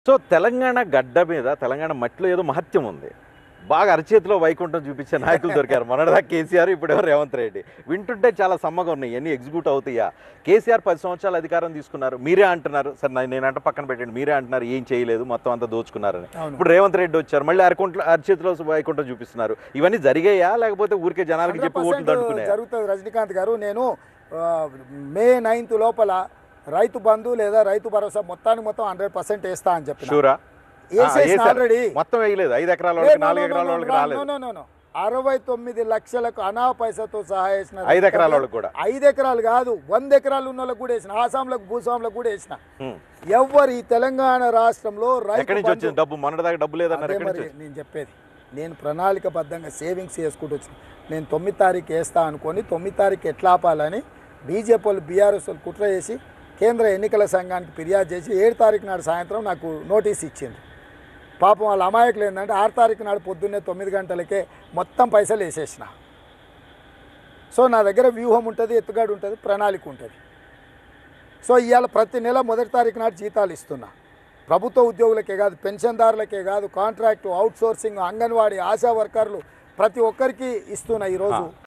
So Telangana గడ్డ మీద తెలంగాణ మట్టిలో ఏదో మహత్యం ఉంది బాగా అరచేతిలో వైకుంఠం చూపించే నాయకులు దొరికారు మొన్నటిదా కేసీఆర్ ఇప్పుడు ఎవరు రేవంత్ రెడ్డి వింటుంటే చాలా సమ్మగా ఉన్నాయి ఎన్ని ఎగ్జిక్యూట్ అవుతాయా కేసీఆర్ పది సంవత్సరాలు అధికారం తీసుకున్నారు మీరే అంటున్నారు సరే నా- నేనంటే పక్కన పెట్టండి మీరే అంటున్నారు ఏం చేయలేదు మొత్తం అంతా దోచుకున్నారని అవును ఇప్పుడు రేవంత్ రెడ్డి వచ్చారు మళ్ళీ అరకుంట్ల అరచేతిలో వైకుంఠం చూపిస్తున్నారు ఇవన్నీ జరిగాయా లేకపోతే ఊరికే జనాలకి చెప్పి ఓట్లు 100% దండుకున్నాయా జరుగుతుంది రజనీకాంత్ గారు నేను ఆ, మే నైన్త్ లోపల రైతు బంధు లేదా రైతు భరోసా మొత్తానికి మొత్తం హండ్రెడ్ పర్సెంట్ వేస్తా అని చెప్పిన షూరా వేసేసిన వేశారు. ఆల్రెడీ మొత్తం వేయలేదు ఐదు ఎకరాల వాళ్ళకి నాలుగు ఎకరాల వాళ్ళకి రాలేదు అరవై తొమ్మిది లక్షలకు అనా పైసతో సహా వేసిన ఐదు ఎకరాల వాళ్ళకి కూడా ఐదు ఎకరాలు కాదు వంద ఎకరాలు ఉన్న వాళ్ళకి కూడా వేసిన ఆసాంలకు భూస్వాములకు కూడా వేసిన హ్మ్. ఎవరు ఈ తెలంగాణ రాష్ట్రంలో రైతు ఎక్కడి నుంచి బంధు- వచ్చింది డబ్బు మన దగ్గర డబ్బు లేదన్నారు అదే ఎక్కడి మరి నుంచి నేను చెప్పేది నేను ప్రణాళికబద్ధంగా సేవింగ్స్ చేసుకుంటూ వచ్చిన నేను తొమ్మిది తారీఖు వేస్తా అనుకొని తొమ్మిది తారీఖు ఎట్లా ఆపాలని బీజేపీ వాళ్ళు బీఆర్ఎస్ వాళ్ళు కుట్ర చేసి కేంద్ర ఎన్నికల సంఘానికి ఫిర్యాదు చేసి ఏడు తారీఖు నాడు సాయంత్రం నాకు నోటీస్ ఇచ్చింది పాపం వాళ్ళ అమాయకులు ఏంటంటే ఆరు తారీఖు నాడు పొద్దున్నే తొమ్మిది గంటలకే మొత్తం పైసలు వేసేసిన సో నా దగ్గర వ్యూహం ఉంటుంది ఎత్తుగడ ఉంటుంది ప్రణాళిక ఉంటుంది సో ఇవాళ ప్రతి నెల మొదటి తారీఖు నాడు జీతాలు ఇస్తున్నా ప్రభుత్వ ఉద్యోగులకే కాదు పెన్షన్దారులకే కాదు contract outsourcing anganwadi ASHA వర్కర్లు ప్రతి ఒక్కరికి ఇస్తున్నా ఈరోజు